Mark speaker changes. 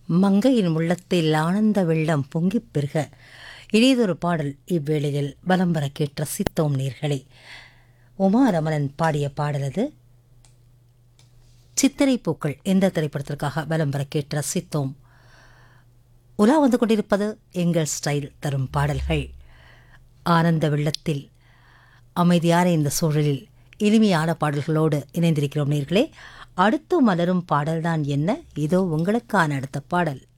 Speaker 1: மங்கையின் உள்ளத்தில் ஆனந்த வெள்ளம் பொங்கிப் பெருக இனியதொரு பாடல் இவ்வேளையில் பலம் வர கேட்ட சித்தோம் நீர்களே உமா ரமணன் பாடிய பாடலது சித்திரை பூக்கள் எந்த திரைப்படத்திற்காக பலம் வர கேட்ட சித்தோம் உலா வந்து கொண்டிருப்பது எங்கள் ஸ்டைல் தரும் பாடல்கள் ஆனந்த வெள்ளத்தில் அமைதியான இந்த சூழலில் இனிமையான பாடல்களோடு இணைந்திருக்கிறோம் நேர்களே அடுத்து மலரும் பாடல்தான் என்ன இதோ உங்களுக்கான அடுத்த பாடல்